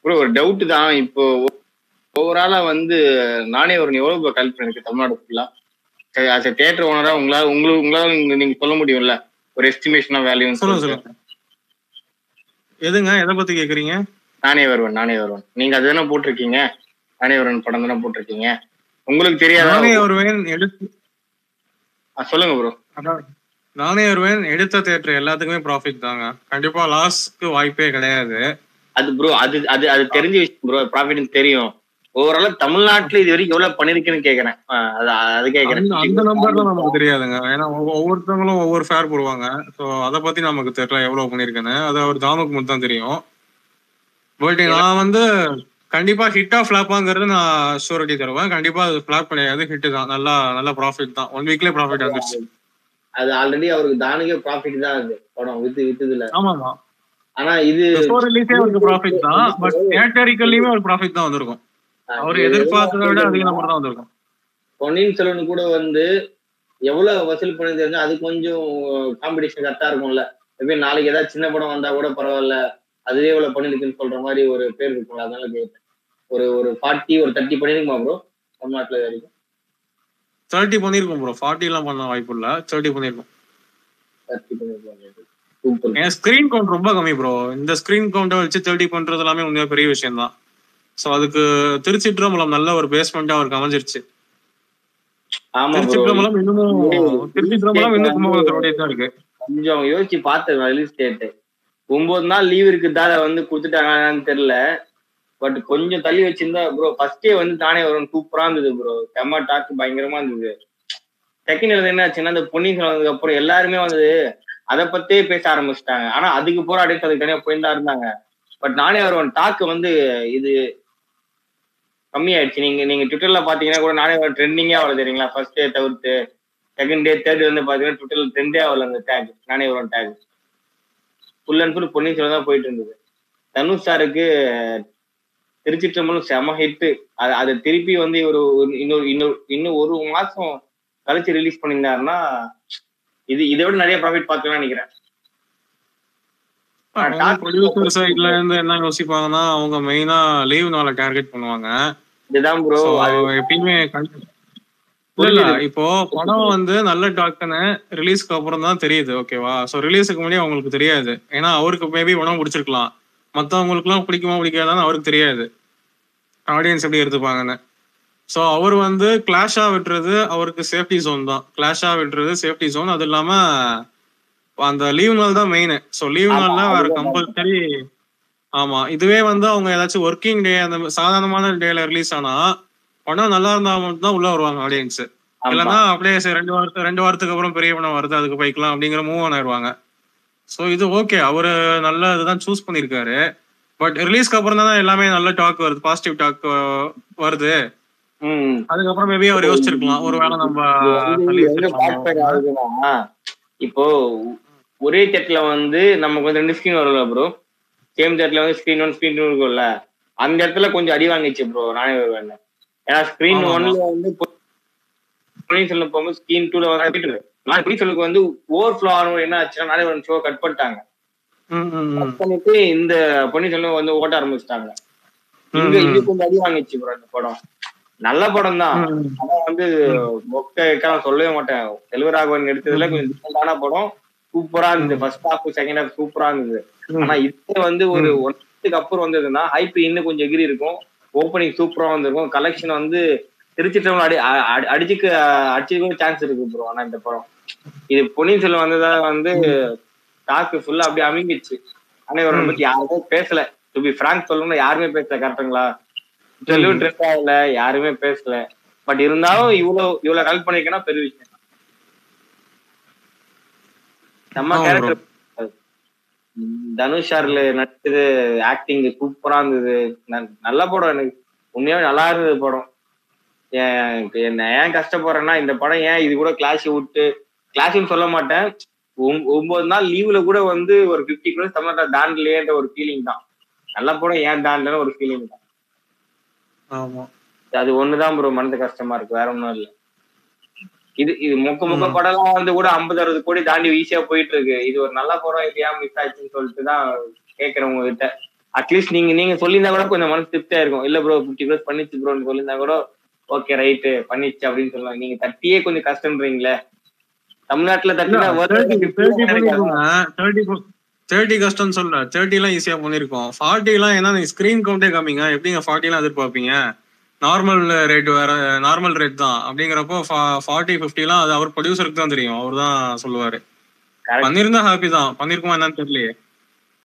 Bro ஒரு doubt தான் இப்போ ஓவராலா வந்து நானே ஒரு எவ்வளவு கல்வி பண்ணிருக்கு தமிழ்நாடு ஃபுல்லா ஆஸ் எ தியேட்டர் ஓனரா உங்களால உங்களுக்கு உங்களால நீங்க- நீங்க சொல்ல முடியும்ல ஒரு எஸ்டிமேஷன் ஆஃப் வேல்யூ சொல்லுங்க சொல்லுங்க எதுங்க எதை பத்தி கேக்குறீங்க நானே வருவேன் நானே வருவேன் நீங்க அது தானே போட்டிருக்கீங்க நானே வருவன் படம் தானே போட்டிருக்கீங்க உங்களுக்கு தெரியாதா நானே ஒருவன் எடுத்து ஆ, சொல்லுங்க ப்ரோ அதான், நானே ஒருவன் எடுத்த தேட்டர் எல்லாத்துக்குமே ப்ராஃபிட் தாங்க கண்டிப்பா லாஸ்க்கு வாய்ப்பே கிடையாது அது ப்ரோ அது அது அது தெரிஞ்ச விஷயம் ப்ரோ ப்ராஃபிட் தெரியும் ஓவராலா தமிழ்நாட்டுல இது வரைக்கும் எவ்வளவு பண்ணிருக்குன்னு கேக்குறேன் ஆ, அது அது கேக்குறேன் அந்த அந்த நம்பர்லாம் நமக்கு தெரியாதுங்க ஏன்னா ஒவ்வொ- ஒவ்வொருத்தவங்களும் ஒவ்வொரு ஃபேர் போடுவாங்க ஸோ அதை பத்தி நமக்கு தெரியல எவ்வளவு பண்ணிருக்கேன்னு அது அவர் தாமுக்கு மட்டும் தான் தெரியும் பட் நான் வந்து கண்டிப்பா ஹிட்டா ஃபிளாப்பாங்கிறது நான் ஷூரிட்டி தருவேன் கண்டிப்பா அது ஃபிளாப் கிடையாது ஹிட் தான் நல்லா நல்ல ப்ராஃபிட் தான் ஒன் வீக்லயே ப்ராஃபிட் வந்துருச்சு அது ஆல்ரெடி அவருக்கு தானுக்கே ப்ராஃபிட் தான் அது படம் வித்து வித்ததுல ஆமா ஆமா ஆனா இது ஷோ ரிலீஸே அவருக்கு ப்ராஃபிட் தான் பட் தியேட்டரிக்கல்லையுமே ஒரு ப்ராஃபிட் தான் வந்திருக்கும் அவர் எதிர்பார்த்ததை விட அதிக நம்பர் தான் வந்திருக்கும் பொன்னியின் செல்வன் கூட வந்து எவ்வளவு வசூல் பண்ணி தெரிஞ்சா அது கொஞ்சம் காம்படிஷன் கரெக்டா இருக்கும்ல எப்படி நாளைக்கு ஏதாவது சின்ன படம் வந்தா கூட பரவாயில்ல அதுவே இவ்வளவு பண்ணிருக்குன்னு சொல்ற மாதிரி ஒரு பேர் இருக்கும்ல அதனால கேட்டேன் ஒரு ஒரு ஃபார்ட்டி ஒரு தேர்ட்டி பண்ணிருக்குமா ப்ரோ தமிழ்நாட்டுல இது வரைக்கும் தேர்ட்டி பண்ணிருக்கோம் ப்ரோ ஃபார்ட்டி எல்லாம் பண்ண வாய்ப்பு இல்ல தேர்ட்டி பண்ணிருக்கோம் தேர்ட்டி பண்ணிருக்கோம் சூப்பர் என் ஸ்கிரீன் கவுண்ட் ரொம்ப கம்மி ப்ரோ இந்த ஸ்கிரீன் கவுண்டை வச்சு தேர்ட்டி பண்றது எல்லாமே உண்மையா பெரிய விஷயம் தான் ஸோ அதுக்கு திருச்சிற்றம்பலம் நல்ல ஒரு பேஸ்மெண்டா அவருக்கு அமைஞ்சிருச்சு ஆமா ப்ரோ திருச்சிற்றம்பலம் இன்னமும் திருச்சிற்றம்பலம் இன்னும் கும்பகோணத்தோடய தான் இருக்கு கொஞ்சம் யோசிச்சு பார்த்தேன் ரிலீஸ் டேட் ஒன்பது நாள் லீவ் இருக்குதால வந்து கொடுத்துட்டாங்கன்னு தெரியல பட் கொஞ்சம் தள்ளி வச்சிருந்தா ப்ரோ ஃபர்ஸ்டே வந்து தானே வரும் சூப்பரா இருந்தது ப்ரோ செம்ம டாக் பயங்கரமா இருந்தது செகண்ட் எழுது என்ன ஆச்சுன்னா அந்த பொன்னியின் செல்வன் வந்ததுக்கு அப்புறம் எல்லாருமே வந்து அதை பத்தியே பேச ஆரம்பிச்சிட்டாங்க ஆனா அதுக்கு போற அடிச்சு அதுக்கு தனியா போயிட்டு தான் இருந்தாங்க பட் நானே வருவன் டாக்கு வந்து இது கம்மியாயிடுச்சு நீங்க நீங்க ட்விட்டர்ல பாத்தீங்கன்னா கூட நானே ஒரு ட்ரெண்டிங்கே ஆகல தெரியுங்களா ஃபர்ஸ்ட் டே தவிர்த்து செகண்ட் டே தேர்ட் வந்து பாத்தீங்கன்னா ட்விட்டர்ல ட்ரெண்டே ஆகல அந்த டேக் நானே வரும் take full and full Ponniyin Selvan தான் போயிட்டு இருந்தது தனுஷ் சாருக்கு திருச்சிற்றம்பலம் செம ஹிட் அது அதை திருப்பி வந்து ஒரு ஒரு- இன்னொரு இன்னொரு இன்னும் ஒரு மாசம் கழிச்சு ரிலீஸ் பண்ணியிருந்தாருன்னா இது இதை விட நிறைய ப்ராஃபிட் பார்க்கலாம்னு நினைக்கிறேன் ப்ரொடியூசர் சைட்ல இருந்து என்ன யோசிப்பாங்கன்னா அவங்க மெயினா லீவ் நாளை டார்கெட் பண்ணுவாங்க இதுதான் ப்ரோ So, எப்பயுமே கண்டி- இல்ல இல்ல இப்போ படம் வந்து நல்ல டாக்டர்னு ரிலீஸ்க்கு அப்புறம் தான் தெரியுது ஓகேவா சோ ரிலீஸுக்கு முன்னாடி அவங்களுக்கு தெரியாது ஏன்னா அவருக்கு மேபி உணவு பிடிச்சிருக்கலாம் மத்தவங்களுக்கு எல்லாம் பிடிக்குமா பிடிக்காதான்னு அவருக்கு தெரியாது ஆடியன்ஸ் எப்படி எடுத்துப்பாங்கன்னு சோ அவர் வந்து கிளாஷா விட்டுறது அவருக்கு சேஃப்டி ஜோன் தான் கிளாஷா விட்டுறது சேஃப்டி ஜோன் அது இல்லாம அந்த லீவ் நாள் தான் மெயின் சோ லீவ் ஆமா, நாள்ல வேற அதுதான் கம்பல்சரி ஆமா இதுவே வந்து அவங்க ஏதாச்சும் ஒர்க்கிங் டே அந்த சாதாரணமான டேல ரிலீஸ் ஆனா படம் நல்லா இருந்தா மட்டும் தான் உள்ள வருவாங்க ஆடியன்ஸ் ஆமா. இல்லைன்னா அப்படியே சரி ரெண்டு வாரத்துக்கு ரெண்டு வாரத்துக்கு அப்புறம் பெரிய படம் வருது அதுக்கு போய்க்கலாம் அப்படிங்கிற மூவ் ஆன் ஆயிடுவாங்க ஸோ இது ஓகே அவரு நல்ல இதுதான் சூஸ் பண்ணியிருக்காரு பட் ரிலீஸ்க்கு அப்புறம் தான் எல்லாமே நல்ல டாக் வருது பாசிட்டிவ் டாக் வருது ம் அதுக்கப்புறம் மேபி அவர் யோசிச்சிருக்கலாம் ஒரு வேளை நம்ம இது தள்ளி எங்க வச்சிருக்கலாமோ. backfire ஆகுதுன்னா, இப்போ ஒரே தேட்டர்ல வந்து நமக்கு வந்து ரெண்டு ஸ்கிரீன் வரும்ல ப்ரோ சேம் தேட்டர்ல வந்து ஸ்கிரீன் ஒன் ஸ்கிரீன் டூ இருக்கும்ல அந்த இடத்துல கொஞ்சம் அடி வாங்கிச்சு ப்ரோ நானே வருவேன் ஏன்னா ஸ்கிரீன் ஆமா, ஒன்ல வந்து பொன்னியின் செல்வன் போகும்போது ஸ்கிரீன் டூல வந்து நான் பொன்னியின் செல்வனுக்கு வந்து ஓவர் ஃப்ளோ ஆனவங்க என்ன ஆச்சுன்னா நானே ஒரு ஷோ கட் பண்ணிட்டாங்க ம், ம், ம். கட் பண்ணிட்டு இந்த பொன்னியின் செல்வன் வந்து ஓட்ட ஆரம்பிச்சிட்டாங்க இங்க ம், இது ம். கொஞ்சம் அடி வாங்கிச்சு ப்ரோ இந்த படம் நல்ல படம் தான் ம், ஆனா வந்து மொக்க நான் சொல்லவே மாட்டேன் செல்வராகவன் எடுத்ததுல கொஞ்சம் டிஃபரெண்டான படம் சூப்பரா இருந்தது ஃபர்ஸ்ட் ஹாஃப் செகண்ட் ஹாஃப் சூப்பரா இருந்தது ம். ஆனா இது வந்து ஒரு ஒன்றுக்கு அப்புறம் வந்ததுன்னா ஹைப் இன்னும் கொஞ்சம் எகிரி இருக்கும் ஓப்பனிங் சூப்பரா வந்திருக்கும் கலெக்ஷன் வந்து திருச்சிட்டவங்க அடி அ- அ- அடிச்சுக்க அடிச்சுக்க சான்ஸ் இருக்கு ப்ரோ ஆனா இந்த படம் இது பொன்னியின் செல்வன் வந்ததா வந்து டாக்கு ஃபுல்லா அப்படியே அமைங்கிச்சு ஆனா இவரை பத்தி யாருமே பேசல டு பி ஃப்ராங்க் சொல்லணும்னா யாருமே பேசல கரெக்டுங்களா தெலுங்கு ட்ரெஸ் ஆகல யாருமே பேசல பட் இருந்தாலும் இவ்வளவு இவ்வளவு கலெக்ட் பண்ணிருக்கேன்னா பெரிய விஷயம் நம்ம ஆமா bro. கேரக்டர் தனுஷ் சார்ல நடிச்சது ஆக்டிங் சூப்பரா இருந்தது ந- நல்ல படம் எனக்கு உண்மையாவே நல்லா இருந்தது படம் ஏன் என்ன ஏன் கஷ்டப்படுறேன்னா இந்த படம் ஏன் இது கூட கிளாஸ் விட்டு கிளாஸ்னு சொல்ல மாட்டேன் ஒம்- ஒன்பது நாள் லீவ்ல கூட வந்து ஒரு பிப்டி க்ரோஸ் தமிழ்நாட்டில் தாண்டலையேன்ற ஒரு ஃபீலிங் தான் நல்ல படம் ஏன் தாண்டலன்னு ஒரு ஃபீலிங் தான் ஆமா அது ஒண்ணுதான் ப்ரோ மனது கஷ்டமா இருக்கு வேற ஒண்ணும் இல்ல இது இது மொக்க மொக்க படம்லாம் வந்து கூட ஐம்பது அறுபது கோடி தாண்டி ஈஸியா போயிட்டு இருக்கு இது ஒரு நல்ல படம் இது ஏன் மிஸ் ஆச்சுன்னு சொல்லிட்டு தான் கேக்குறேன் உங்ககிட்ட அட்லீஸ்ட் நீங்க நீங்க சொல்லியிருந்தா கூட கொஞ்சம் மனசு திருப்தியா இருக்கும் இல்ல ப்ரோ பிப்டி க்ரோஸ் பண்ணிச்சு ப்ரோன்னு சொல்லியிருந்தா கூட ஓகே ரைட்டு பண்ணிச்சு அப்படின்னு சொல்லலாம் நீங்க தட்டியே கொஞ்சம் கஷ்டம்ன்றீங்களே தமிழ்நாட்டுல தட்டினா தேர்ட்டி கஷ்டம் சொல்ல தேர்ட்டி எல்லாம் ஈஸியா பண்ணிருக்கோம் ஃபார்ட்டி எல்லாம் ஏன்னா நீங்க ஸ்கிரீன் கவுண்டே காமிங்க எப்படிங்க ஃபார்ட்டி எல்லாம் எதிர்பார்ப்பீங்க நார்மல் ரேட் வேற நார்மல் ரேட் தான் அப்படிங்கிறப்போ ஃபார்ட்டி ஃபிஃப்டி எல்லாம் அது அவர் ப்ரொடியூசருக்கு தான் தெரியும் அவர் தான் சொல்லுவாரு Correct. பண்ணிருந்தா ஹாப்பி தான் பண்ணிருக்குமா என்னன்னு தெரியலையே